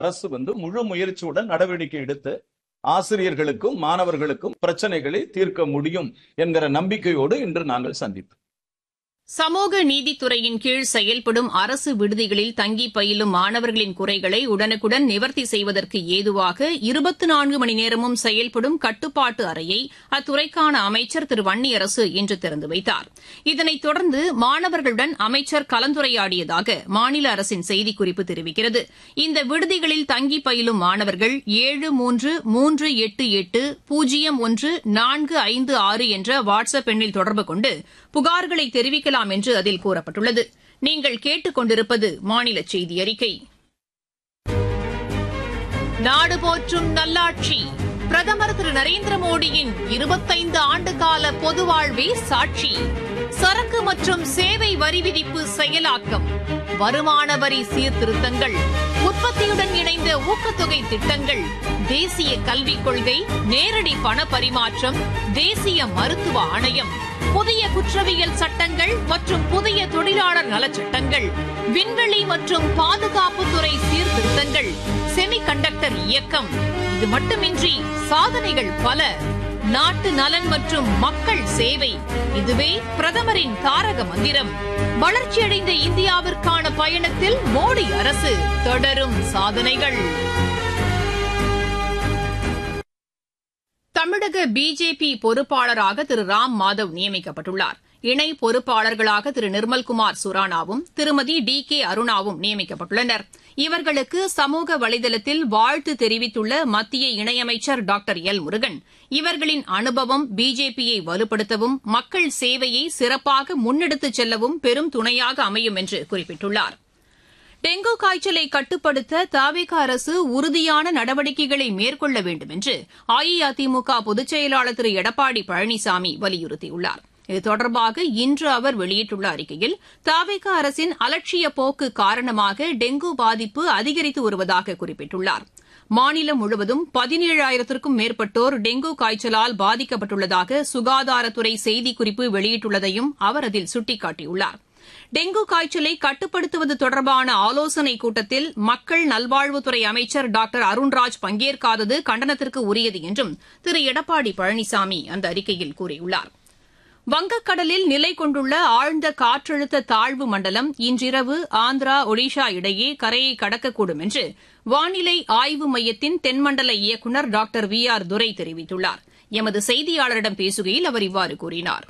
அரசு வந்து முழு முயற்சியுடன் நடவடிக்கை எடுத்து ஆசிரியர்களுக்கும் மாணவர்களுக்கும் பிரச்சனைகளை தீர்க்க முடியும் என்கிற நம்பிக்கையோடு இன்று நாங்கள் சந்தித்தோம் சமூக நீதித்துறையின் கீழ் செயல்படும் அரசு விடுதிகளில் தங்கி பயிலும் மாணவர்களின் குறைகளை உடனுக்குடன் நிவர்த்தி செய்வதற்கு ஏதுவாக இருபத்தி நான்கு மணி நேரமும் செயல்படும் கட்டுப்பாட்டு அறையை அத்துறைக்கான அமைச்சர் திரு வன்னியரசு இன்று திறந்து வைத்தார் இதனைத் தொடர்ந்து மாணவர்களுடன் அமைச்சர் கலந்துரையாடியதாக மாநில அரசின் செய்திக்குறிப்பு தெரிவிக்கிறது இந்த விடுதிகளில் தங்கி பயிலும் மாணவர்கள் ஏழு மூன்று மூன்று எட்டு எட்டு பூஜ்ஜியம் ஒன்று நான்கு ஐந்து ஆறு என்ற வாட்ஸ்அப் எண்ணில் தொடர்பு கொண்டு புகார்களை தெரிவிக்கலாம் என்று அதில் கூறப்பட்டுள்ளது நீங்கள் கேட்டுக் கொண்டிருப்பது மாநில செய்தி அறிக்கை நாடு போற்றும் நல்லாட்சி பிரதமர் திரு நரேந்திர மோடியின் இருபத்தைந்து ஆண்டு கால பொது வாழ்வே சாட்சி சரக்கு மற்றும் சேவை வரி விதிப்பு செயலாக்கம் வருமான வரி சீர்திருத்தங்கள் உற்பத்தியுடன் இணைந்த ஊக்கத்தொகை திட்டங்கள் தேசிய கல்விக் கொள்கை நேரடி பண பரிமாற்றம் தேசிய மருத்துவ ஆணையம் புதிய குற்றவியல் சட்டங்கள் மற்றும் புதிய தொழிலாளர் நலச்சட்டங்கள் விண்வெளி மற்றும் பாதுகாப்புத்துறை சீர்திருத்தங்கள் செமி கண்டக்டர் இயக்கம் இது மட்டுமின்றி சாதனைகள் பல நாட்டு நலன் மற்றும் மக்கள் சேவை இதுவே பிரதமரின் தாரக மந்திரம் வளர்ச்சியடைந்த இந்தியாவிற்கான பயணத்தில் மோடி அரசு தொடரும் சாதனைகள் தமிழக பிஜேபி பொறுப்பாளராக திரு ராம் மாதவ் நியமிக்கப்பட்டுள்ளார் இணை பொறுப்பாளர்களாக திரு நிர்மல்குமார் சுரானாவும் திருமதி டி கே அருணாவும் நியமிக்கப்பட்டுள்ளனர் இவர்களுக்கு சமூக வலைதளத்தில் வாழ்த்து தெரிவித்துள்ள மத்திய இணையமைச்சர் டாக்டர் எல் முருகன் இவர்களின் அனுபவம் பிஜேபியை வலுப்படுத்தவும் மக்கள் சேவையை சிறப்பாக முன்னெடுத்துச் செல்லவும் பெரும் துணையாக அமையும் என்று குறிப்பிட்டுள்ளார் டெங்கு காய்ச்சலை கட்டுப்படுத்த தாவேக அரசு உறுதியான நடவடிக்கைகளை மேற்கொள்ள வேண்டும் என்று அஇஅதிமுக பொதுச் செயலாளர் திரு எடப்பாடி பழனிசாமி வலியுறுத்தியுள்ளார் இது தொடர்பாக இன்று அவர் வெளியிட்டுள்ள அறிக்கையில் தாவேக அரசின் அலட்சிய போக்கு காரணமாக டெங்கு பாதிப்பு அதிகரித்து வருவதாக குறிப்பிட்டுள்ளார் மாநிலம் முழுவதும் பதினேழாயிரத்திற்கும் மேற்பட்டோர் டெங்கு காய்ச்சலால் பாதிக்கப்பட்டுள்ளதாக சுகாதாரத்துறை செய்திக்குறிப்பு வெளியிட்டுள்ளதையும் அவர் அதில் சுட்டிக்காட்டியுள்ளார் டெங்கு காய்ச்சலை கட்டுப்படுத்துவது தொடர்பான ஆலோசனைக் கூட்டத்தில் மக்கள் நல்வாழ்வுத்துறை அமைச்சர் டாக்டர் அருண்ராஜ் பங்கேற்காதது கண்டனத்திற்கு உரியது என்றும் திரு எடப்பாடி பழனிசாமி அந்த அறிக்கையில் கூறியுள்ளார் வங்கக்கடலில் நிலை கொண்டுள்ள ஆழ்ந்த காற்றழுத்த தாழ்வு மண்டலம் இன்றிரவு ஆந்திரா ஒடிஷா இடையே கரையை கடக்கக்கூடும் என்று வானிலை ஆய்வு மையத்தின் தென்மண்டல இயக்குநர் டாக்டர் வி ஆர் துரை தெரிவித்துள்ளார் எமது செய்தியாளரிடம் பேசுகையில் அவர் இவ்வாறு கூறினார்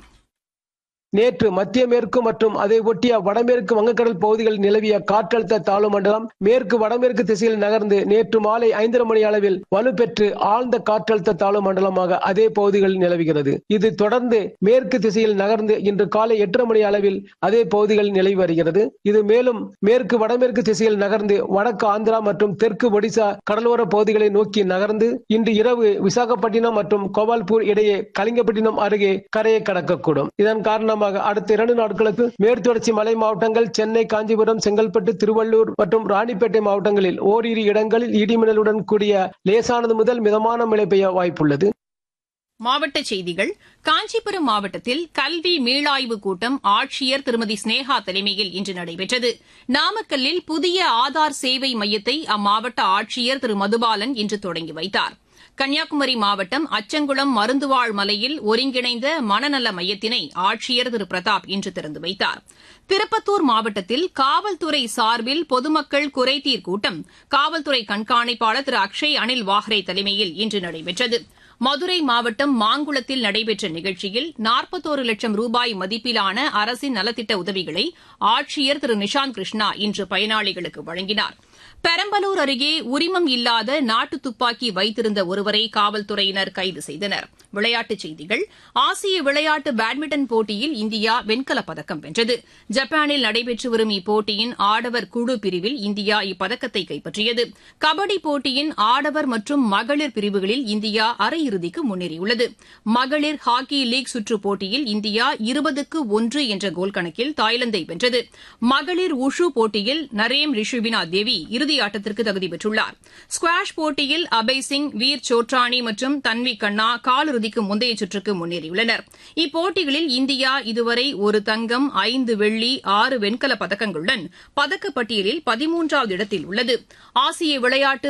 நேற்று மத்திய மேற்கு மற்றும் அதை ஒட்டிய வடமேற்கு வங்கக்கடல் பகுதிகளில் நிலவிய காற்றழுத்த தாழ்வு மண்டலம் மேற்கு வடமேற்கு திசையில் நகர்ந்து நேற்று மாலை ஐந்தரை மணி அளவில் வலுப்பெற்று ஆழ்ந்த காற்றழுத்த தாழ்வு மண்டலமாக அதே பகுதிகளில் நிலவுகிறது இது தொடர்ந்து மேற்கு திசையில் நகர்ந்து இன்று காலை எட்டரை மணி அளவில் அதே பகுதிகளில் நிலவி வருகிறது இது மேலும் மேற்கு வடமேற்கு திசையில் நகர்ந்து வடக்கு ஆந்திரா மற்றும் தெற்கு ஒடிசா கடலோர பகுதிகளை நோக்கி நகர்ந்து இன்று இரவு விசாகப்பட்டினம் மற்றும் கோபால்பூர் இடையே கலிங்கப்பட்டினம் அருகே கரையை கடக்கக்கூடும் இதன் காரணமாக காரணமாக அடுத்த இரண்டு நாட்களுக்கு மேற்குத்தொடர்ச்சி மலை மாவட்டங்கள் சென்னை காஞ்சிபுரம் செங்கல்பட்டு திருவள்ளூர் மற்றும் ராணிப்பேட்டை மாவட்டங்களில் ஓரிரு இடங்களில் இடிமின்னலுடன் கூடிய லேசானது முதல் மிதமான மழை பெய்ய வாய்ப்புள்ளது மாவட்டச் செய்திகள் காஞ்சிபுரம் மாவட்டத்தில் கல்வி மீளாய்வு கூட்டம் ஆட்சியர் திருமதி ஸ்னேகா தலைமையில் இன்று நடைபெற்றது நாமக்கல்லில் புதிய ஆதார் சேவை மையத்தை அம்மாவட்ட ஆட்சியர் திரு மதுபாலன் இன்று தொடங்கி வைத்தார் கன்னியாகுமரி மாவட்டம் அச்சங்குளம் மருந்துவாழ் மலையில் ஒருங்கிணைந்த மனநல மையத்தினை ஆட்சியர் திரு பிரதாப் இன்று திறந்து வைத்தார் திருப்பத்தூர் மாவட்டத்தில் காவல்துறை சார்பில் பொதுமக்கள் குறைதீர் கூட்டம் காவல்துறை கண்காணிப்பாளர் திரு அக்ஷய் அனில் வாஹ்ரே தலைமையில் இன்று நடைபெற்றது மதுரை மாவட்டம் மாங்குளத்தில் நடைபெற்ற நிகழ்ச்சியில் நாற்பத்தோரு லட்சம் ரூபாய் மதிப்பிலான அரசின் நலத்திட்ட உதவிகளை ஆட்சியர் திரு நிஷாந்த் கிருஷ்ணா இன்று பயனாளிகளுக்கு வழங்கினார் பெரம்பலூர் அருகே உரிமம் இல்லாத நாட்டு துப்பாக்கி வைத்திருந்த ஒருவரை காவல்துறையினர் கைது செய்தனர் விளையாட்டுச் செய்திகள் ஆசிய விளையாட்டு பேட்மிண்டன் போட்டியில் இந்தியா வெண்கலப் பதக்கம் வென்றது ஜப்பானில் நடைபெற்று வரும் இப்போட்டியின் ஆடவர் குழு பிரிவில் இந்தியா இப்பதக்கத்தை கைப்பற்றியது கபடி போட்டியின் ஆடவர் மற்றும் மகளிர் பிரிவுகளில் இந்தியா அரையிறுதிக்கு முன்னேறியுள்ளது மகளிர் ஹாக்கி லீக் சுற்றுப் போட்டியில் இந்தியா இருபதுக்கு ஒன்று என்ற கோல் கணக்கில் தாய்லாந்தை வென்றது மகளிர் உஷு போட்டியில் நரேம் ரிஷுபினா தேவி இறுதி இறுதி ஆட்டத்திற்கு தகுதி பெற்றுள்ளார் ஸ்குவாஷ் போட்டியில் அபய் சிங் வீர் சோட்ரானி மற்றும் தன்வி கண்ணா காலிறுதிக்கு முந்தைய சுற்றுக்கு முன்னேறியுள்ளனர் இப்போட்டிகளில் இந்தியா இதுவரை ஒரு தங்கம் ஐந்து வெள்ளி ஆறு வெண்கலப் பதக்கங்களுடன் பதக்கப்பட்டியலில் பதிமூன்றாவது இடத்தில் உள்ளது ஆசிய விளையாட்டு